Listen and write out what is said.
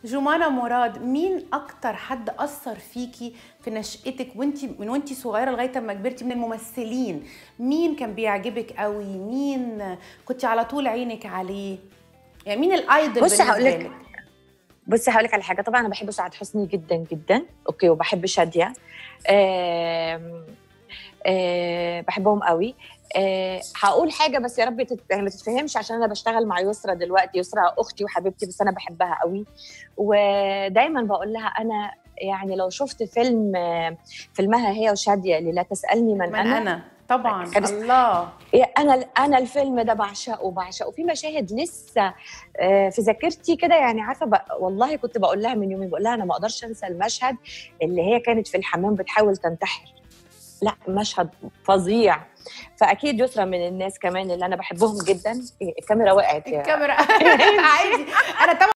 جمانة مراد مين اكتر حد اثر فيكي في نشأتك وانت من وانت صغيره لغايه ما كبرتي من الممثلين مين كان بيعجبك قوي مين كنت على طول عينك عليه يعني مين الايدل بصي هقول بالنسبه لك لك بصي هقول لك على حاجه طبعا انا بحب سعاد حسني جدا جدا اوكي وبحب شاديه آم، آه بحبهم قوي آه هقول حاجه بس يا رب تت... يعني ما تتفهمش عشان انا بشتغل مع يسرا دلوقتي يسرا اختي وحبيبتي بس انا بحبها قوي ودايما بقول لها انا يعني لو شفت فيلم آه، فيلمها هي وشاديه اللي لا تسالني من, من انا, انا طبعا بس- الله انا انا الفيلم ده بعشقه بعشقه في مشاهد لسه آه، في ذاكرتي كده يعني عارفه بق- والله كنت بقول لها من يومين بقول لها انا ما اقدرش انسى المشهد اللي هي كانت في الحمام بتحاول تنتحر لا مشهد فظيع فاكيد يسرا من الناس كمان اللي انا بحبهم جدا الكاميرا وقعت يا الكاميرا عادي انا طبعا